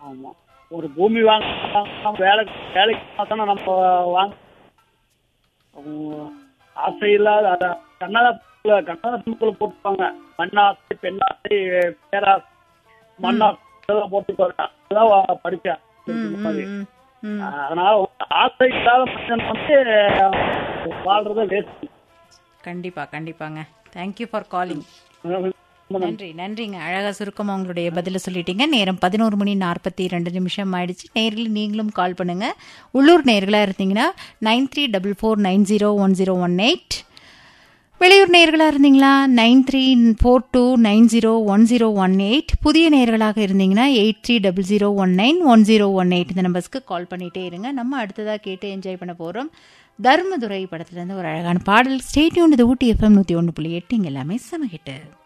ஆமா ஒரு பூமி வாங்க வேலை வேலைக்கு தானே நம்ம வாங்க அவங்க ஆசை இல்லாத அத கன்னட கன்னட புக்குல போட்டுப்பாங்க மண்ணாசை பெண்ணாசை பேராசை மண்ணாசை இதெல்லாம் போட்டுப்பாங்க அதெல்லாம் படிச்சேன் ம், ம், ம், ம். அதனால வந்து ஆசை இல்லாத மனிதன் வந்து வாழ்றத வேஸ்ட் கண்டிப்பா கண்டிப்பாங்க தேங்க்யூ ஃபார் காலிங் நன்றி நன்றிங்க அழகா சுருக்கமா உங்களுடைய பதில சொல்லிட்டீங்க நேரம் பதினோரு மணி நாற்பத்தி ரெண்டு நிமிஷம் ஆயிடுச்சு நேரில் நீங்களும் கால் பண்ணுங்க உள்ளூர் நேர்களா இருந்தீங்கன்னா nine three double four nine zero one zero one eight வெளியூர் நேர்களா இருந்தீங்களா nine three four two nine zero one zero one eight புதிய நேர்களாக இருந்தீங்கன்னா eight three double zero one nine one zero one eight இந்த நம்பர்ஸ்க்கு கால் பண்ணிட்டே இருங்க நம்ம அடுத்ததாக கேட்டு என்ஜாய் பண்ண போகிறோம் தர்மதுரை படத்துலேருந்து ஒரு அழகான பாடல் ஸ்டேட்யூன் இது ஊட்டி எஃப்எம் நூற்றி ஒன்று புள்ளி எட்டு இங்கே எல்லாமே சமகிட்டு